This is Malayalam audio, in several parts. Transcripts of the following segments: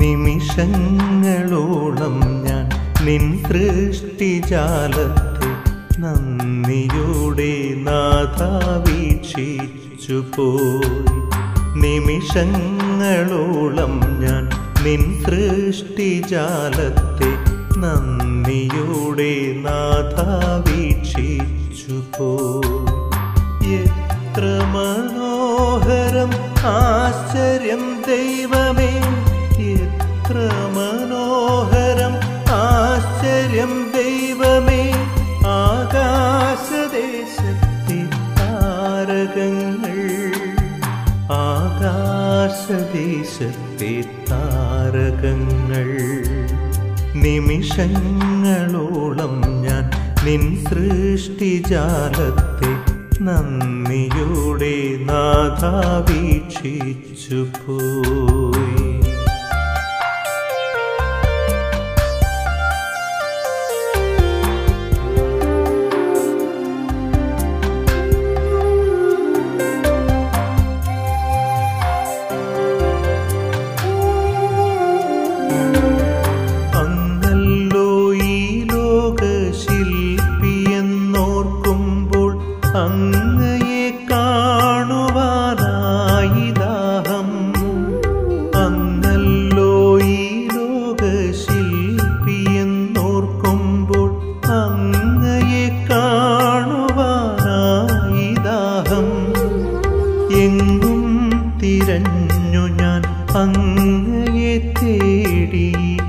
നിമിഷങ്ങളോളം ഞാൻ നിൻ സൃഷ്ടിജാലത്തെ നന്ദിയോടെ നാഥ വീക്ഷിച്ചു പോയി നിമിഷങ്ങളോളം ഞാൻ നിൻ സൃഷ്ടിജാലത്തെ നന്ദിയോടെ നാഥ വീക്ഷിച്ചു പോയി എത്ര മനോഹരം ആശ്ചര്യം ദൈവമേ എത്ര മനോഹരം ആശ്ചര്യം ദൈവമേ ആകാശദേശത്തെ താരകങ്ങൾ ആകാശദേശത്തെ താരകങ്ങൾ നിമിഷങ്ങളോളം ഞാൻ നിൻ സൃഷ്ടിജാലത്തെ നന്ദിയോടെ നാഥ വീക്ഷിച്ചു പോയി അങ്ങല്ലോ ഈ ലോക ശില്പിയെന്നോർക്കുമ്പോൾ അങ്ങയെ കാണുവാനായി ദാഹം അങ്ങല്ലോ ഈ ലോക ശില്പിയെന്നോർക്കുമ്പോൾ അങ്ങയെ കാണുവാനായി ദാഹം എങ്ങും തിരഞ്ഞു ഞാൻ അങ്ങയെ തേടി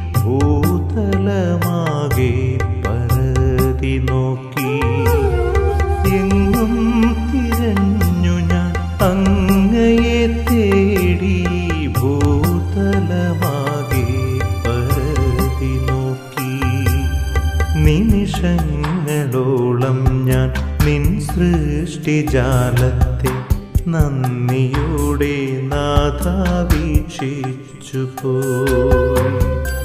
ഭൂതലമാകെ പരതി നോക്കി എങ്ങും തിരഞ്ഞു ഞാൻ അങ്ങയെ തേടി ഭൂതലമാകെ പരതി നോക്കി നിമിഷങ്ങളോളം ഞാൻ നിൻ സൃഷ്ടിജാലത്തെ നന്ദിയോടെ നാഥ വീക്ഷിച്ചു പോയി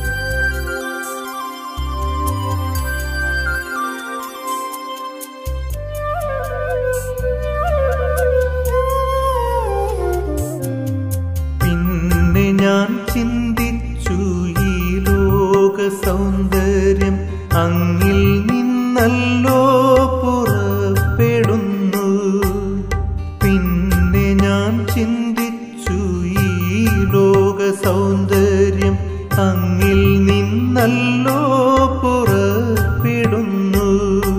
പിന്നെ ഞാൻ ചിന്തിച്ചു ഈ ലോക സൗന്ദര്യം അങ്ങിൽ നിന്നല്ലോ പുറപ്പെടുന്നു പിന്നെ ഞാൻ ചിന്തിച്ചു ഈ ലോക സൗന്ദര്യം അങ്ങിൽ നിന്നല്ലോ പുറപ്പെടുന്നു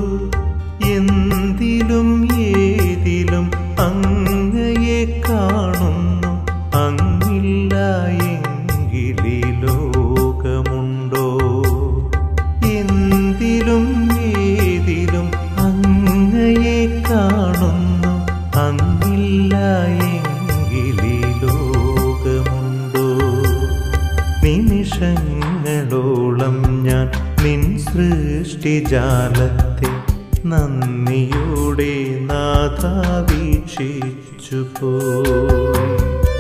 എന്തിലും ഏതിലും അങ്ങയെ കാണുന്നു അങ്ങില്ല എങ്കിലി ലോകമുണ്ടോ എന്തിലും ഏതിലും അങ്ങയെ കാണുന്നു അങ്ങില്ല എങ്കിലി ലോകമുണ്ടോ നിമിഷങ്ങളോളം ഞാൻ നിൻ സൃഷ്ടിജാലത്തെ നന്ദിയോടെ നാഥ വീക്ഷിച്ചു പോയി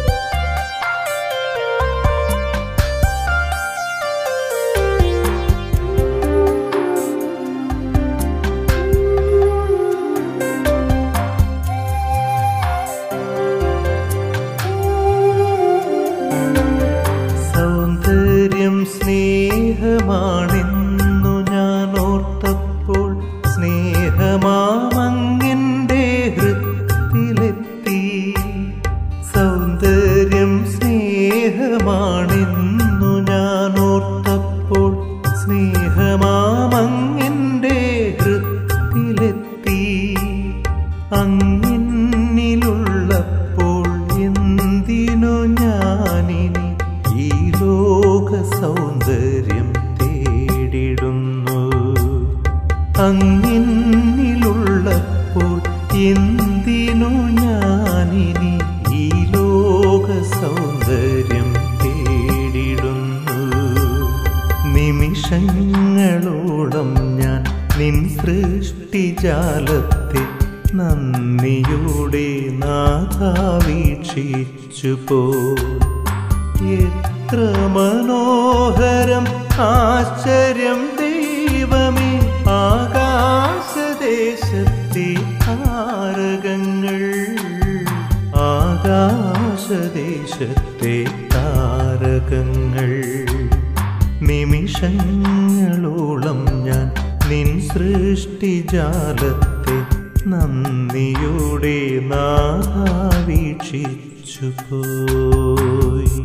സൗന്ദര്യം സ്നേഹമാണെന്നു ഞാൻ ഓർത്തപ്പോൾ സ്നേഹമാമങ്ങിൻ്റെ ഹൃത്തിലെത്തി സൗന്ദര്യം സ്നേഹമാണെന്നു ഞാൻ ഓർത്തപ്പോൾ സ്നേഹമാമങ്ങിൻ്റെ ഹൃത്തിലെത്തി അങ്ങിന്നിലുള്ളപ്പോൾ എന്തിനു ഞാനിനി ഈ ലോക സൗന്ദര്യം തേടിടുന്നു അങ്ങിന്നിലുള്ളപ്പോൾ എന്തിനു ഞാനിനി ഈ ലോക സൗന്ദര്യം തേടിടുന്നു നിമിഷങ്ങളോളം ഞാൻ നിൻ സൃഷ്ടിജാലത്തെ നന്ദിയോടെ നാഥ വീക്ഷിച്ചു പോ എത്ര മനോഹരം ആശ്ചര്യം ദൈവമേ ആകാശദേശത്തെ താരകങ്ങൾ ആകാശദേശത്തെ താരകങ്ങൾ താരകങ്ങൾ നിമിഷങ്ങളോളം ഞാൻ നിൻ സൃഷ്ടിജാലത്തെ നന്ദിയോടെ നാഥാ വീക്ഷിച്ചു പോയി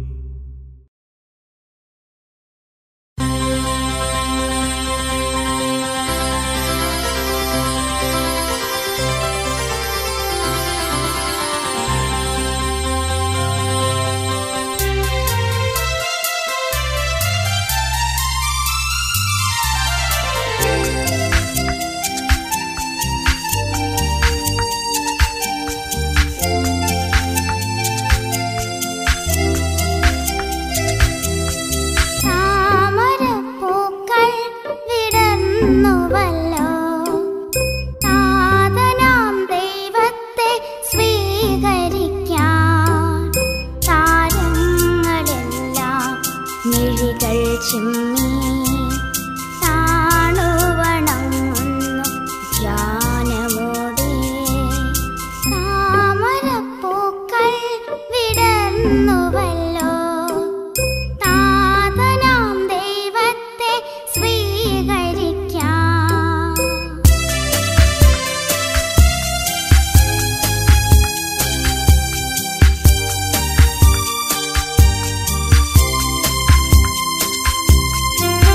താമരപ്പൂക്കൾ വിടർന്നുവല്ലോ താതനാം ദൈവത്തെ സ്വീകരിക്കാൻ താരങ്ങളെല്ലാം മിഴികൾ ചിമ്മി താണുവണങ്ങുന്നു ധ്യാനമോടെ താമരപ്പൂക്കൾ വിടർന്നുവല്ലോ താതനാം ദൈവത്തെ സ്വീകരിക്കാം ും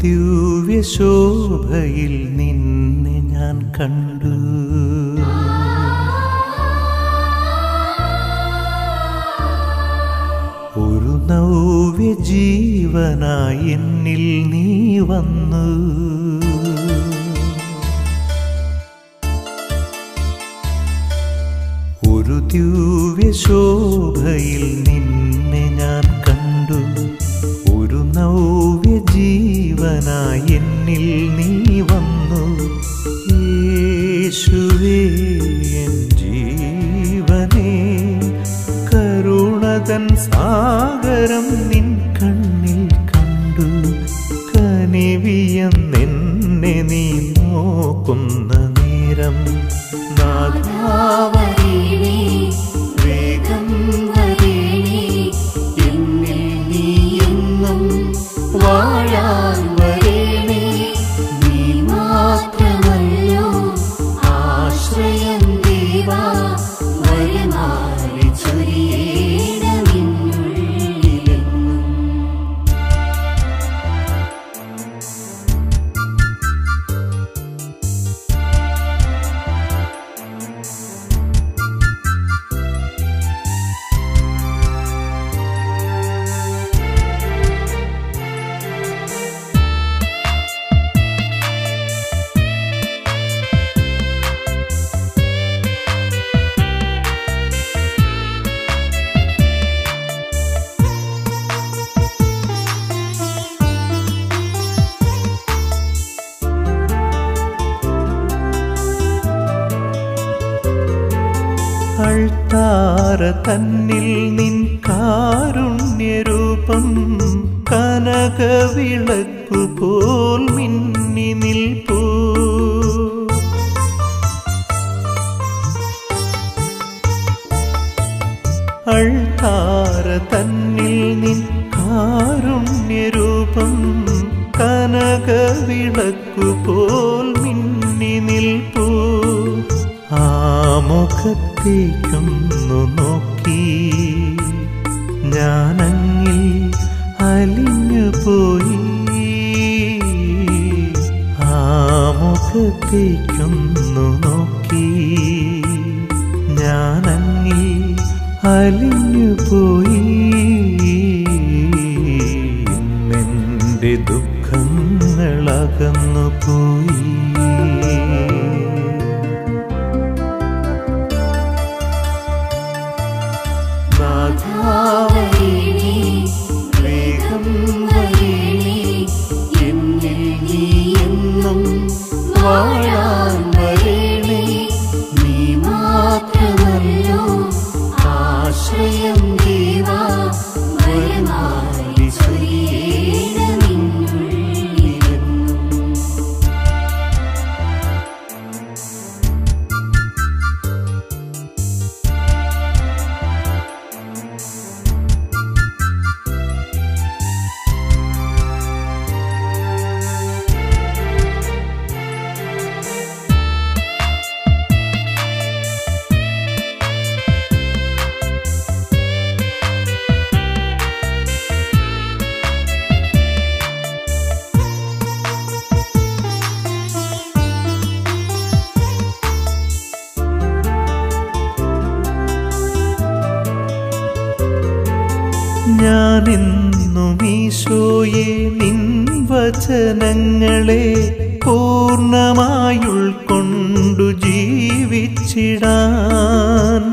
ദിവ്യശോഭയിൽ നിന്നെ ഞാൻ കണ്ടു ഒരു നവ്യ ജീവനായി എന്നിൽ നീ വന്നു ഒരു ദിവ്യശോഭയിൽ നിന്നെ ഞാൻ കണ്ടു ഒരു നവ്യ ജീവനായി എന്നിൽ നീ വന്നു യേശുവേ എൻ ജീവനേ കരുണതൻ സാഗരം നിൻ കണ്ണിൽ കണ്ടു കനിവിയെന്നെ നീ നോക്കുന്ന നേരം നാഥാവരീണി വേഗം വരീണി എന്നിൽ നീ എന്നും വാഴാൻ വരേണേ നീ മാത്രമല്ലോ ആശ്രയം ദേവാ വരമാറി ചൊരിയേണമിന്നുള്ളിലെന്നും അൾത്താര തന്നിൽ നിൻ കാരുണ്യരൂപം കനകവിളക്കു പോൽ മിന്നി നിൽപ്പൂ അൾത്താര തന്നിൽ നിൻ കാരുണ്യരൂപം കനകവിളക്കു പോൽ മിന്നി നിൽപ്പൂ ആ മുഖത്തേക്കൊന്നു നോക്കി ഞാനങ്ങിൽ അലിഞ്ഞു പോയി ആ മുഖത്തേക്കൊന്നു നോക്കി ഞാനങ്ങിൽ അലിഞ്ഞു പോയി ഇന്നെൻ്റെ ദുഃഖങ്ങളകന്നു പോയി നാഥാവരീണി വേഗം വരീണി എന്നിൽ നീ എന്നും വാഴാൻ വരേണേ നീ മാത്രമല്ലോ ആശ്രയം ദേവാ വരമാറി ചൊരിയേണമിന്നുള്ളിലെന്നും ഞാനെന്നും ഈശോയെ നിൻ വചനങ്ങളെ പൂർണ്ണമായുൾക്കൊണ്ടു ജീവിച്ചിടാൻ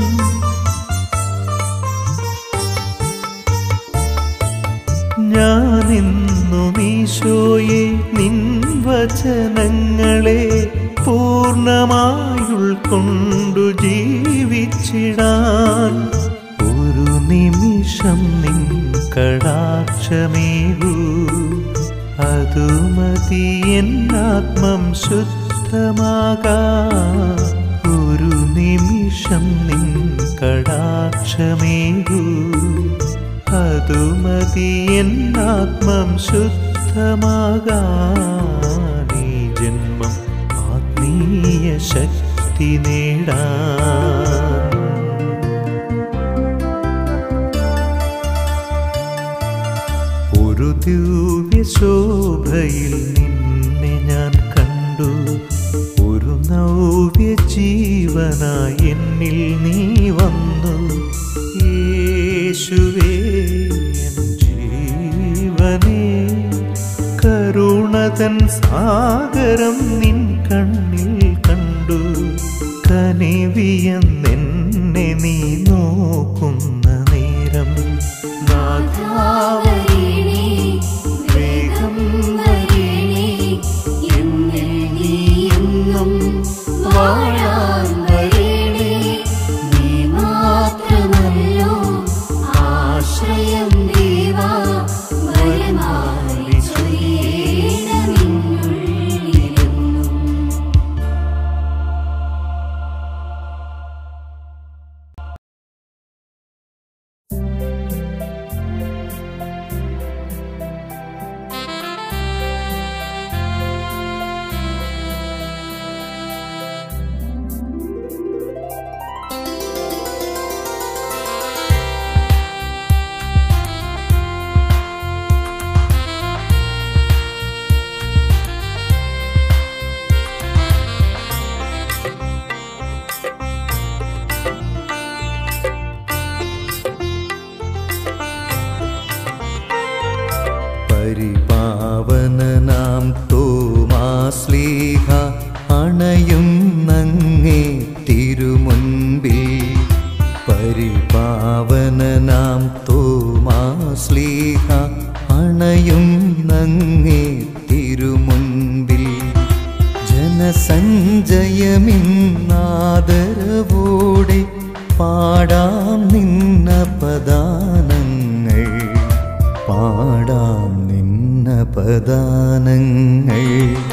ഞാനെന്നും ഈശോയെ നിൻ വചനങ്ങളെ പൂർണ്ണമായുൾക്കൊണ്ടു ജീവിച്ചിടാൻ ഒരു നിമിഷം നിൻ കടാക്ഷമേകൂ അതു മതി എന്നാത്മം ശുദ്ധമാകാ ഒരു നിമിഷം നിൻ കടാക്ഷമേകൂ അതു മതി എന്നാത്മം ശുദ്ധമാകാൻ ഈ ജന്മം ആത്മീയ ശക്തി നേടാൻ ഒരു ദിവ്യ ശോഭ ഗുഹയിൽ നിന്നെ ഞാൻ കണ്ടു ഒരു നവ്യ ജീവനായി എന്നിൽ നീ വന്നു യേശുവേ എൻ ജീവനേ കരുണതൻ സാഗരം നിൻ കണ്ണിൽ കണ്ടു കനിവിയെന്നെ നീ നോക്കുന്ന നേരം നാഥാവരീണി വേഗം വരീണി എന്നിൽ നീ എന്നും വാഴാൻ വരീണി നീ മാത്രമല്ലോ ആശ്രയം ദേവാ വരമായി ചൊരിയണമെന്നുള്ളിലെന്നും പരിപാവനനാം തോമാശ്ലീഹ അണയും നങ്ങേ തിരുമുൻപിൽ പരിപാവനനാം തോമാശ്ലീഹ അണയും നങ്ങേ തിരുമുൻപിൽ ജനസഞ്ചയമിന്നാദരവോടെ പാടാം നിന്ന പദാനങ്ങൾ പാടാം നിന്ന പദാനങ്ങൾ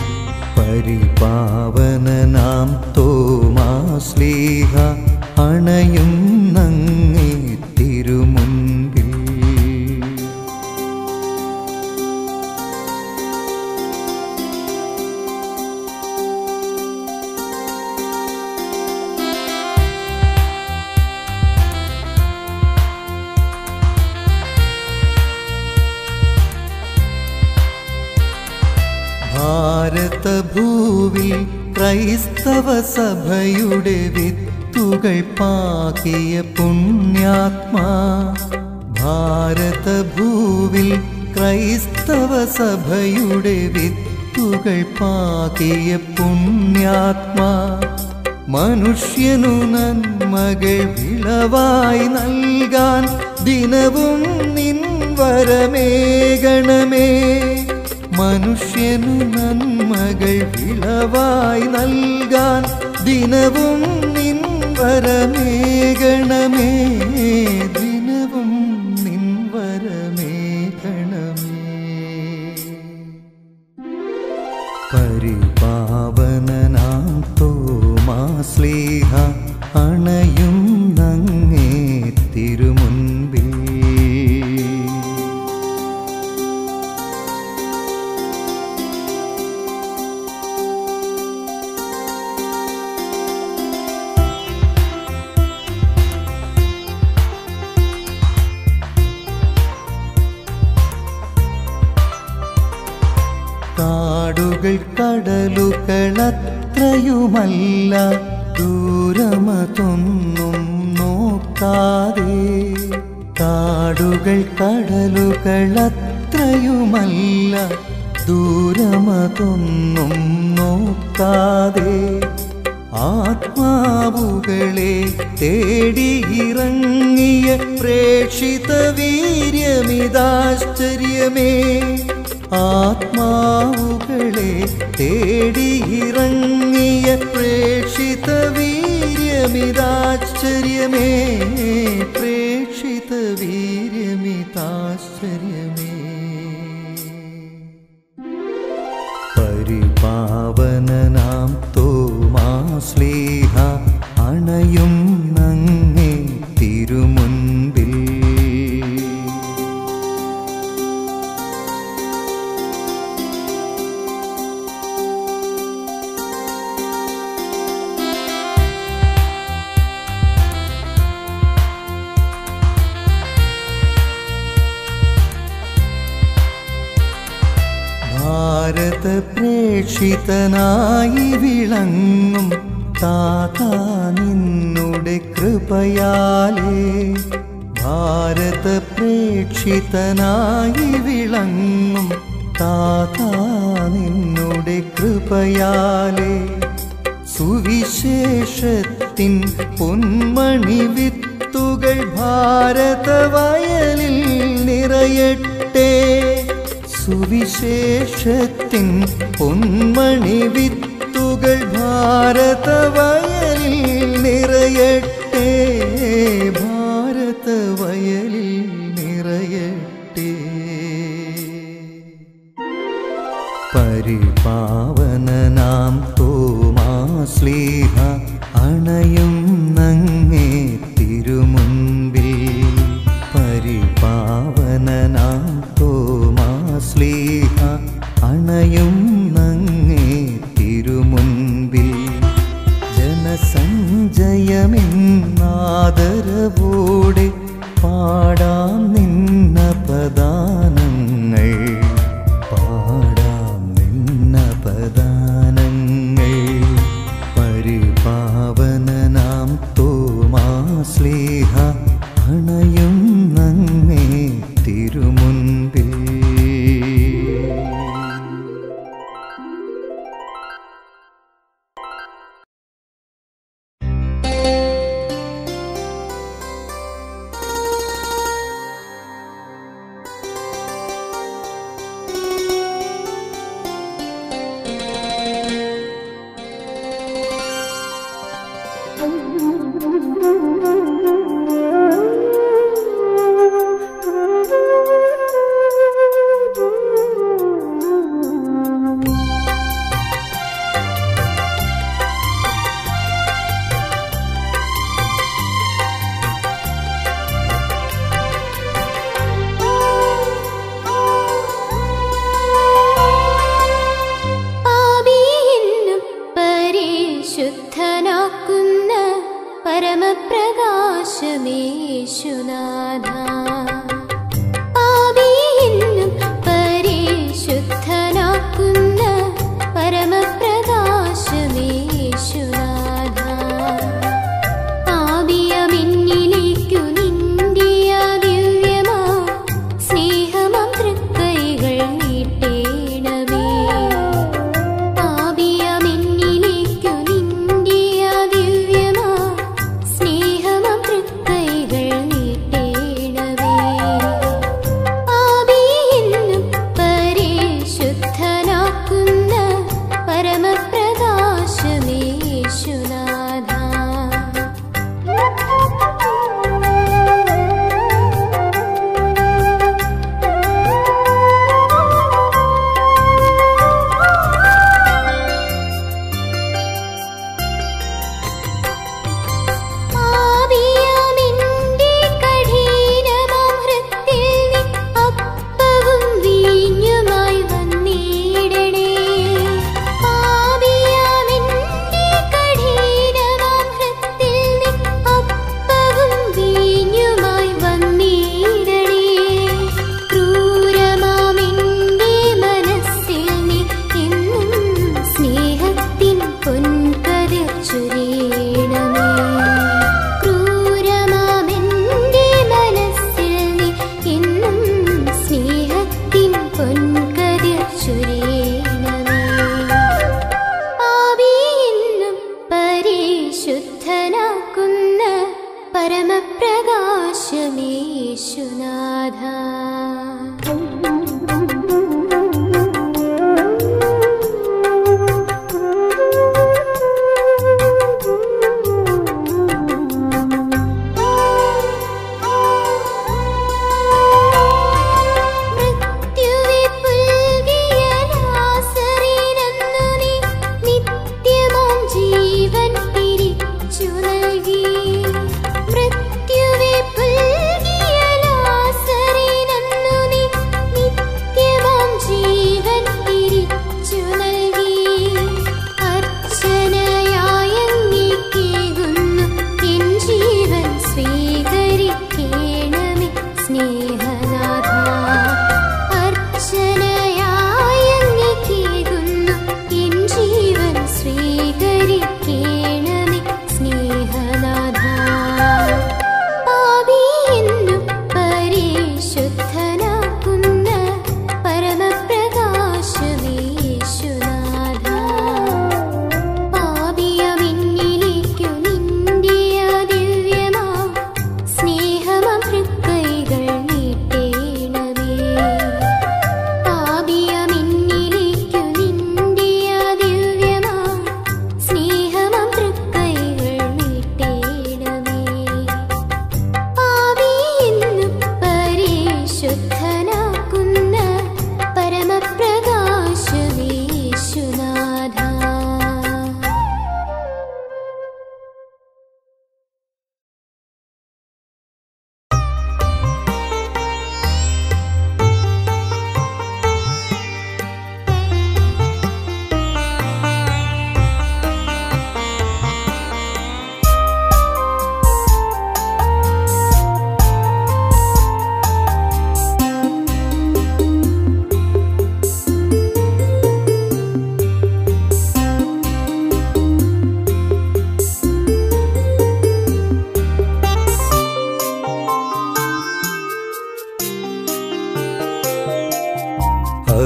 പരിപാവനനാം തോമാശ്ലീഹ അണയും നങ്ങേ തിരുമുൻപിൽ ഭാരതഭൂവിൽ ക്രൈസ്തവ സഭയുടെ വിത്തുകൾ പാകിയ പുണ്യാത്മാ ഭാരതഭൂവിൽ ക്രൈസ്തവ സഭയുടെ വിത്തുകൾ പാകിയ പുണ്യാത്മാ മനുഷ്യനു നന്മകൾ വിളവായി നൽകാൻ ദിനവും നിൻ വരമേകണമേ മനുഷ്യനു നന്മകൾ വിളവായി നൽകാൻ ദിനവും നിൻ വരമേകണമേ ദിനവും നിൻ വരമേകണമേ പരിപാവനനാം തോമാശ്ലീഹ അണയും നങ്ങേ തിരുമുൻപിൽ കാടുകൾ കടലുകളത്രയുമല്ല ദൂരമതൊന്നും നോക്കാതെ കാടുകൾ കടലുകളത്രയുമല്ല ദൂരമതൊന്നും നോക്കാതെ ആത്മാവുകളെ തേടിയിറങ്ങിയ പ്രേക്ഷിത വീര്യമിതാശ്ചര്യമേ ആത്മാവുകളെ തേടിയിറങ്ങിയ പ്രേക്ഷിത വീര്യമിതാശ്ചര്യമേ പ്രേക്ഷിത വീര്യമിതാശ്ചര്യമേ പരിപാവനനാം തോമാശ്ലീഹ അണയും നങ്ങേ തിരുമുൻപിൽ ഭാരത പ്രേക്ഷിതനായി വിളങ്ങും താതാ നിന്നുടെ കൃപയാലേ ഭാരത പ്രേക്ഷിതനായി വിളങ്ങും താതാ നിന്നുടെ കൃപയാലേ സുവിശേഷത്തിൻ പൊന്മണി വിത്തുകൾ ഭാരതവയലിൽ നിറയട്ടെ സുവിശേഷത്തിൻ പൊന്മണി വിത്തുകൾ ഭാരതവയലിൽ നിറയട്ടെ ഭാരതവയലിൽ നിറയട്ടെ പരിപാവനനാം തോമാശ്ലീഹ അണയും നങ്ങേ തിരുമുൻപിൽ പരിപാവനനാം തോമാശ്ലീഹ അണയും നങ്ങേ തിരുമുൻപിൽ ജനസഞ്ചയമെന്നാദരവോടെ പാടാം നിന്ന പദാനങ്ങൾ പാടാം നിന്ന പദാനങ്ങൾ പരിപാവനനാം തോമാശ്ലീഹ അണയും നങ്ങേ തിരുമുൻപിൽ പാപിയെന്നും പരിശുദ്ധനാക്കുന്ന പരമപ്രകാശമേശുനാഥ പാപിയെന്നും പരിശുദ്ധനാക്കുന്ന പരമപ്രകാശമേശുനാഥ പാപിയമെന്നിലേക്കു നിന്ദിയ ദിവ്യമാ സ്നേഹമാം തൃക്കൈകൾ നീട്ടേണമേ പാപിയമെന്നിലേക്കു നിന്ദിയ ദിവ്യമാ സ്നേഹമാം തൃക്കൈകൾ നീട്ടേണമേ പാപിയെന്നും പരിശുദ്ധനാക്കുന്ന പരമപ്രകാശമേശുനാഥ പാപിയാമെന്റെ കഠിനമാം ഹൃത്തിൽ നീ അപ്പവും വീഞ്ഞുമായി വന്നിടണേ. പാപിയാമെന്റെ കഠിനമാം ഹൃത്തിൽ നീ അപ്പവും വീഞ്ഞുമായി വന്നിടണേ. ക്രൂരമാമെന്റെ മനസ്സിൽ നീ എന്നും സ്നേഹത്തിൻ പൊൻകതിർ ചൊരിയണമേ ക്രൂരമാമെന്റെ മനസ്സിൽ നീ എന്നും സ്നേഹത്തിൻ പൊൻകതിർ ചൊരിയണമേ പാപിയെന്നും പരിശുദ്ധനാക്കുന്ന പരമപ്രകാശമേശുനാഥ മൃത്യുവെ പുൽകിയ ലാസറിനന്നു നീ നിത്യമാം ജീവൻ തിരിച്ചു നൽകി മൃത്യുവെ പുൽകിയ ലാസറിനന്നു നീ നിത്യമാം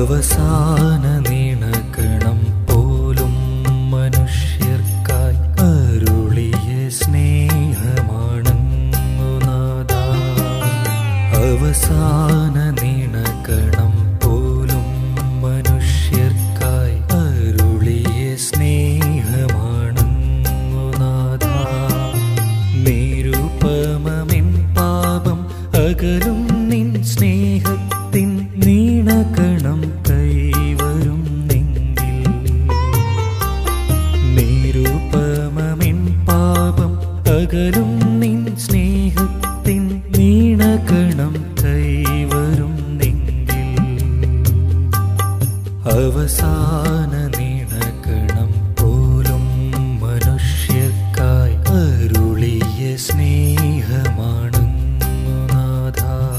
അവസാന നീണകണം പോലും മനുഷ്യർക്കായി അരുളിയ സ്നേഹമാണങ്ങു നാഥ അവസാന നീണകണം പോലും മനുഷ്യർക്കായി അരുളിയ സ്നേഹമാണങ്ങു നാഥ നിരുപമമെൻ പാപം അകലും നിൻ സ്നേഹത്തിൻ നീണകണം കൈവരും നെങ്കിൽ നിരുപമമെൻ പാപം അകലും നിൻ സ്നേഹത്തിൻ നീണകണം കൈവരും നെങ്കിൽ അവസാന നീണകണം പോലും മനുഷ്യർക്കായി അരുളിയ സ്നേഹമാണങ്ങു നാഥ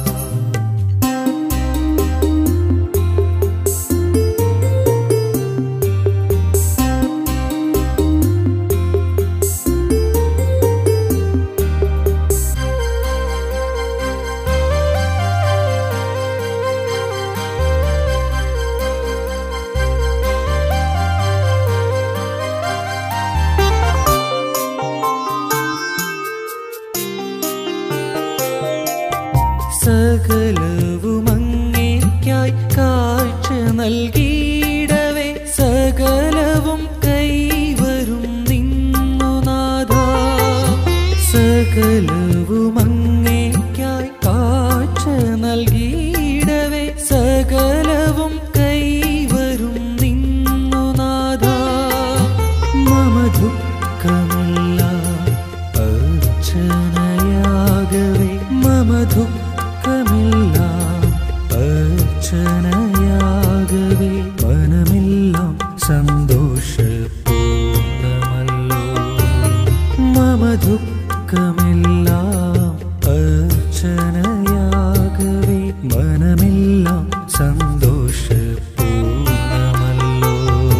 സകലവും അങ്ങേക്കായി കാഴ്ച നൽകിയിടവേ സകലവും കൈവരും നിന്നു നാഥ സകലവും അങ്ങേക്കായി കാഴ്ച നൽകിയിടവേ സകലവും കൈവരും നിന്നു നാഥ മമ ദുഃഖമെല്ലാം അർച്ചനയാകവേ മമ ദുഃഖമെല്ലാം അർച്ചനയാകവേ മനമെല്ലാം സന്തോഷപൂർണ്ണമല്ലോ മമ ദുഃഖമെല്ലാം അർച്ചനയാകവേ മനമെല്ലാം സന്തോഷപൂർണ്ണമല്ലോ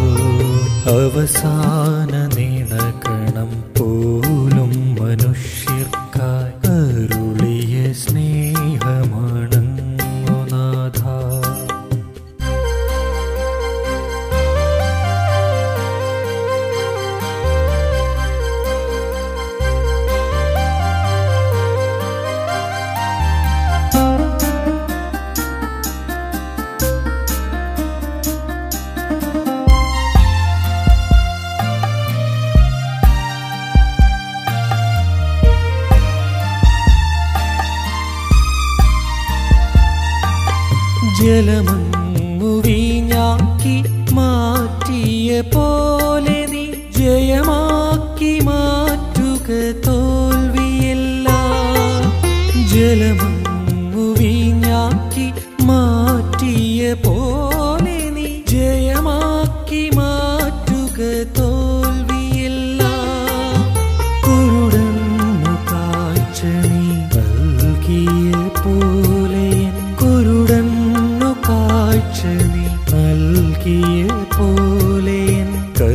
അവസാന നീണകണം പോലും മനുഷ്യർക്കായി അരുളിയ സ്നേഹമാണങ്ങു നാഥ ജലമങ്ങു വീഞ്ഞാക്കി മാറ്റിയ പോലെ നീ ജയമാക്കി മാറ്റുക തോൽവിയെല്ലാം ജലമങ്ങു വീഞ്ഞാക്കി മാറ്റിയ പോലെ നീ ജയമാക്കി മാറ്റുക തോൽവിയെല്ലാം കുരുടന്നു കാഴ്ച നീ നൽകിയ പോലെ എൻ കുരുടന്നു കാഴ്ച നീ നൽകിയ പോലെ എൻ കൈ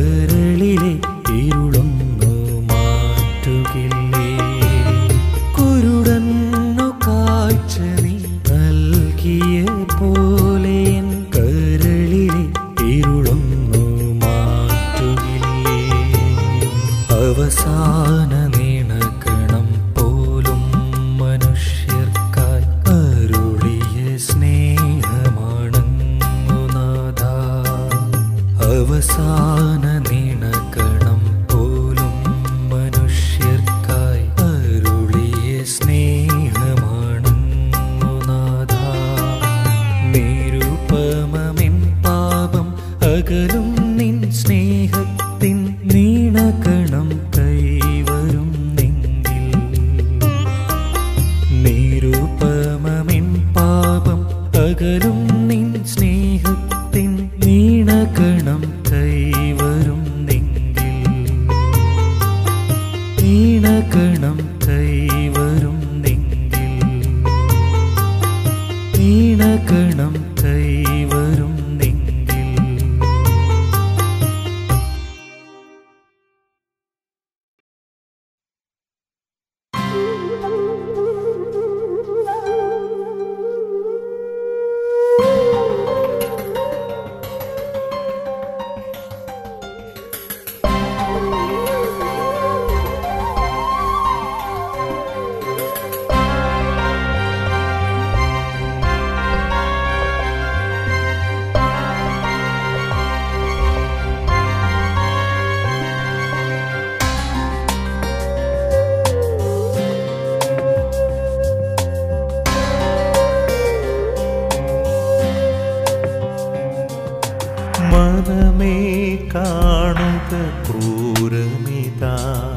കാണുക ക്രൂരമിതാ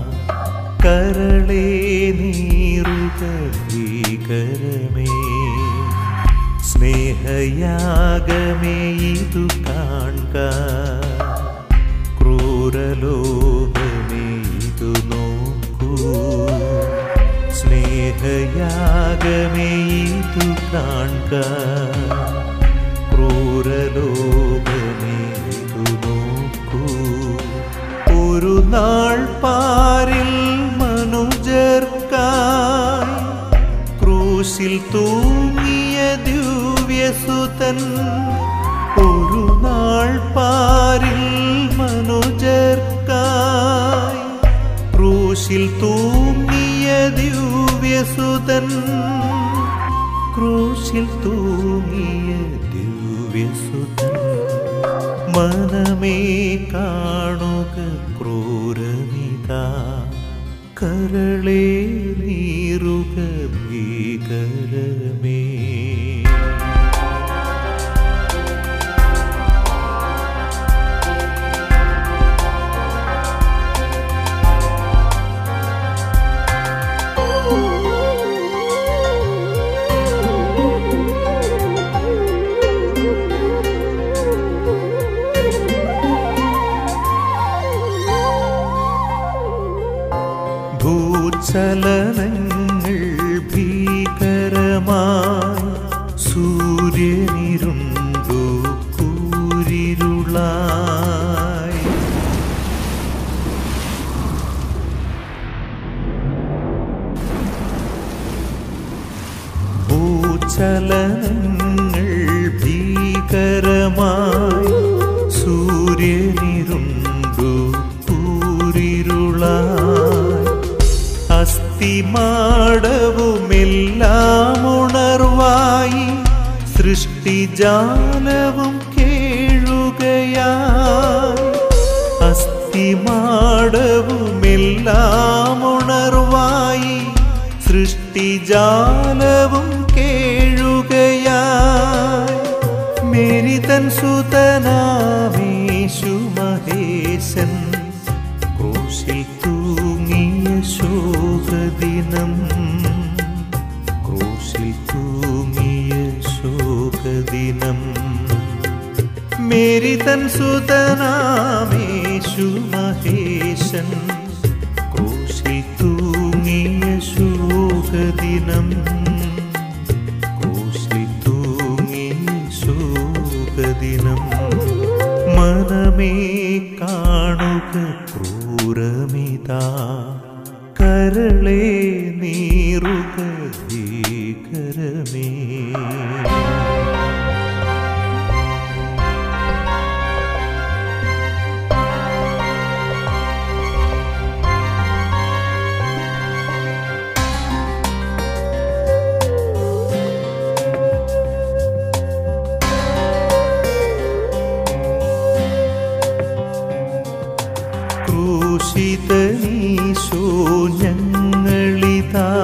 കരളേ നീറുക ഭീകരമേ സ്നേഹയാഗമേ ഇതു കാൺക ക്രൂരലോകമേ ഇതു നോക്കൂ സ്നേഹയാഗമേ ഇതു കാൺക ക്രൂരലോകമേ ഇതു നോക്കൂ ഒരു നാൾ പാരിൽ മനുജർക്കായി ക്രൂശിൽ തൂങ്ങിയ ദിവ്യസുതൻ ഒരു നാൾ പാരിൽ മനുജർക്കായി ക്രൂശിൽ തൂങ്ങിയ ദിവ്യസുതൻ ക്രൂശിൽ തൂങ്ങിയ ദിവ്യസുതൻ മനമേ കാണുക ക്രൂരമിതാ കരളേ നീറുക ഭീകരമേ ഭൂചലനങ്ങൾ ഭീകരമായി സൂര്യനിരുണ്ടു കൂരിരുളായി ഭൂചലനങ്ങൾ ഭീകരമായി സൂര്യനിരുണ്ടു കൂരിരുളായി അസ്ഥിമാടവുമെല്ലാം ഉണർവായി സൃഷ്ടിജാലവും കേഴുകയായി അസ്ഥിമാടവുമെല്ലാം ഉണർവായി സൃഷ്ടിജാലവും കേഴുകയായി മേരിതൻ സുതനാമേശു മഹേശൻ ക്രൂശിൽ തൂങ്ങിയ ശോകദിനം ക്രൂശിൽ തൂങ്ങിയ ശോകദിനം മേരിതൻ സുതനാമേശു മഹേശൻ ക്രൂശിൽ തൂങ്ങിയ ശോകദിനം ക്രൂശിൽ തൂങ്ങിയ ശോകദിനം മനമേ കാണുക ക്രൂരമിതാ കരളേ നീറുക ഭീകരമേ ക്രൂശിതനീശോ ഞങ്ങളിതാ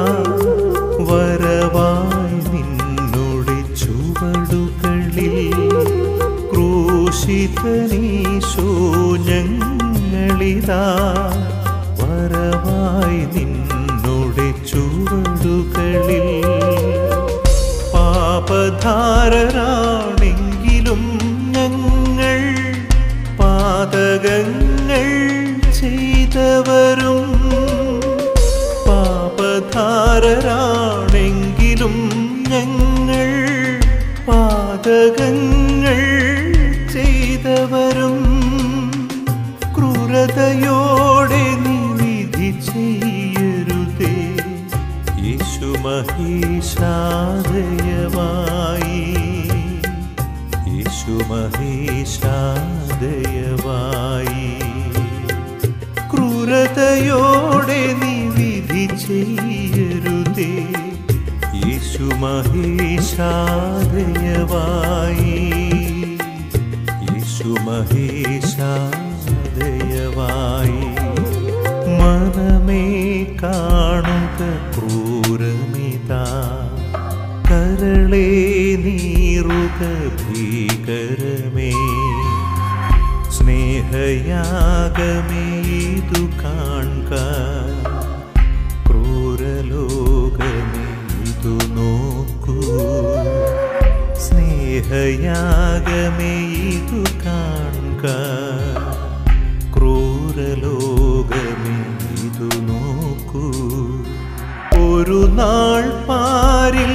വരവായി നിന്നോട് ചുവടുകളിൽ ക്രൂശിതനീശോ ഞങ്ങളിതാ വരവായി നിന്നോട് ചുവടുകളിൽ പാപധാരരാണെങ്കിലും ഞങ്ങൾ പാതകങ്ങൾ ചെയ്തവരും പാപധാരരാണെങ്കിലും ഞങ്ങൾ പാതകങ്ങൾ ചെയ്തവരും ക്രൂരതയോടെ നീ വിധി ചെയ്യരുതേ യേശു മഹേശാദയവായി യേശു മഹേശാദയവായി ക്രൂരതയോടെ നീ വിധി ചെയ്യരുതേ യേശു മഹേശാദയവായി യേശു മഹേശാദയവായി മനമേ കാണുക ക്രൂരമിതാ കരളേ നീറുക ഭീകരമേ സ്നേഹ സ്നേഹയാഗമേ ഇതു കാൺക ക്രൂരലോകമേ ഇതു നോക്കൂ സ്നേഹയാഗമേ ഇതു കാൺക ക്രൂരലോകമേ ഇതു നോക്കൂ ഒരു നാൾ പാരിൽ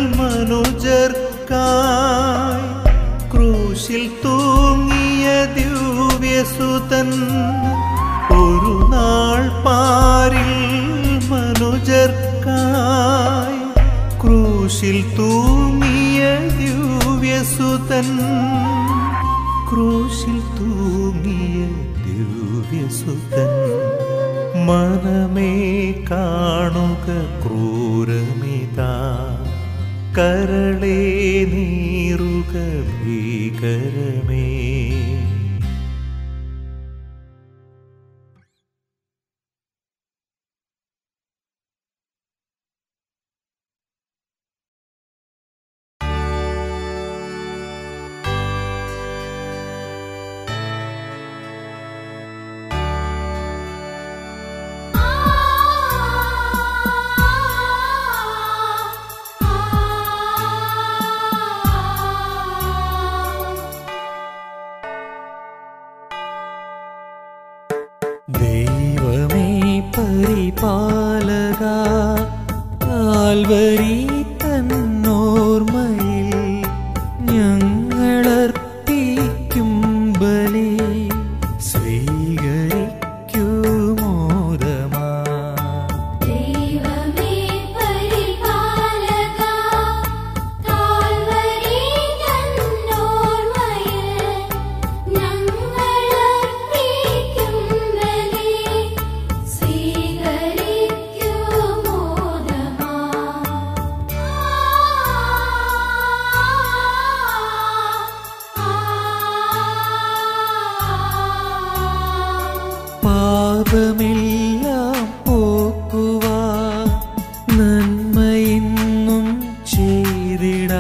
മനുജർക്കായി ക്രൂശിൽ തൂങ്ങിയ ദിവ്യസുതൻ ഒരു നാൾ പാരിൽ മനുജർക്കായി ക്രൂശിൽ തൂങ്ങിയ ദിവ്യസുതൻ ക്രൂശിൽ തൂങ്ങിയ ദിവ്യസുതൻ മനമേ കാണുക ക്രൂരമിതാ കരളേ നീറുക ഭീകരമേ ദൈവമേ പരിപാലക കാൽവരി തന്നോർമ്മയിൽ ഞങ്ങളർപ്പിക്കും ബലി സ്വീകരിക്കൂ മോദമാ ദൈവമേ പരിപാലക കാൽവരി തന്നോർമ്മയിൽ ഞങ്ങളർപ്പിക്കും ബലി സ്വീകരിക്കൂ മോദമാ പാപമെല്ലാം പോക്കുവാ നന്മയെന്നും ചെയ്തിടാ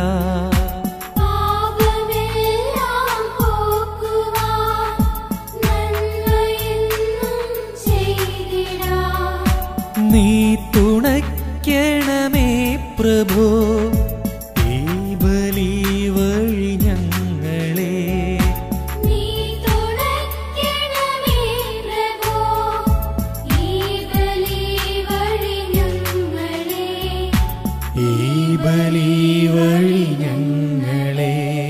പാപമെല്ലാം പോക്കുവാൻ നന്മയെന്നും ചെയ്തിടാം നീ തുണയ്ക്കണമേ പ്രഭോ ഈ ബലി വഴി ഞങ്ങളെ നീ തുണയ്ക്കണമേ പ്രഭോ ഈ ബലി വഴി ഞങ്ങളെ ഈ ബലി വഴി ഞങ്ങളെ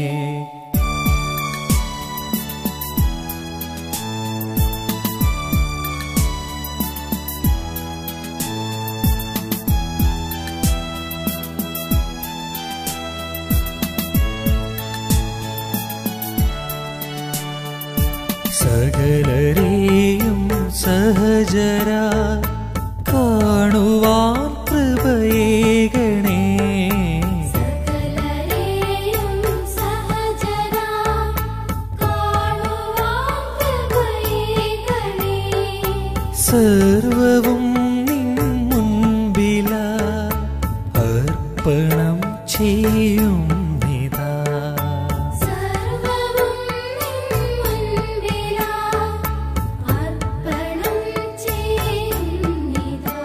സകലരെയും സഹജര കാണുവാൻ കൃപയേകണേ സകലരെയും സഹജരാ കാണുവാൻ കൃപയേകണേ സർവവും നിൻ മുൻപില അർപ്പണം ചെയ്യും നിതാ സർവവും നിൻ മുൻപിലാ അർപ്പണം ചെയ്യുന്നിതാ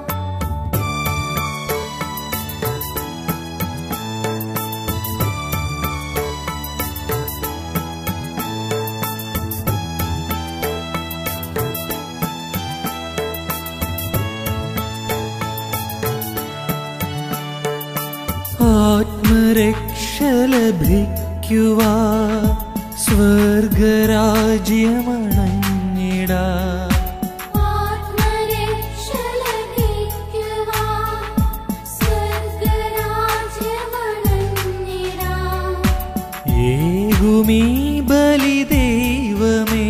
ആത്മരക്ഷ ലഭിക്കുവാ സ്വർഗരാജ്യമണഞ്ഞിടാ ആത്മരക്ഷ ലഭിക്കുവാൻ സ്വർഗരാജ്യമണഞ്ഞിടാം ഏകുമീ ബലി ദൈവമേ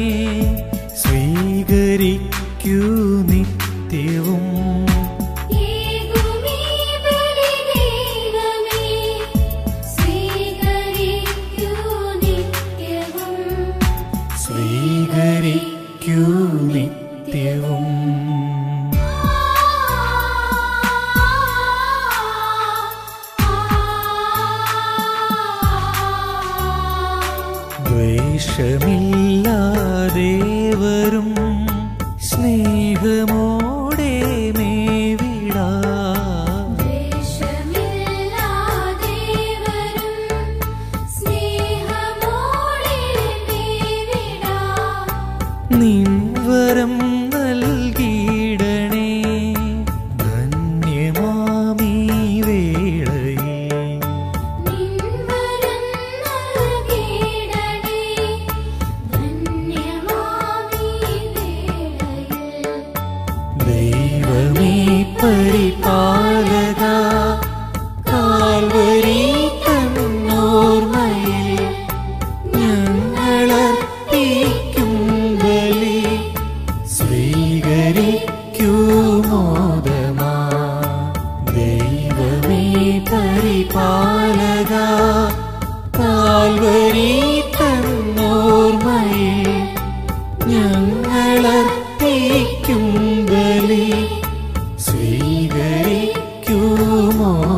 സ്വീകരിക്കൂ നിത്യവും ഏകുമീ ബലി ദൈവമേ സ്വീകരിക്കൂ നിത്യവും സ്വീകരിക്കൂ നിത്യവും ദ്വേഷമില്ലാതെ നിൻവരം നൽകിയിടണേ ധന്യമാമീ വേളയിൽ നിൻവരം നൽകിയിടണേ ധന്യമാമീ വേളയിൽ ദൈവമേ പരിപാലക കാൽവരി തന്നോർമ്മയിൽ ഞങ്ങളർപ്പിക്കും ബലി സ്വീകരിക്കുമോദമാ ദൈവമേ പരിപാലക കാൽവരി തന്നോർമ്മയിൽ ഞങ്ങളർപ്പിക്കും ബലി സ്വീകരിക്കുമോ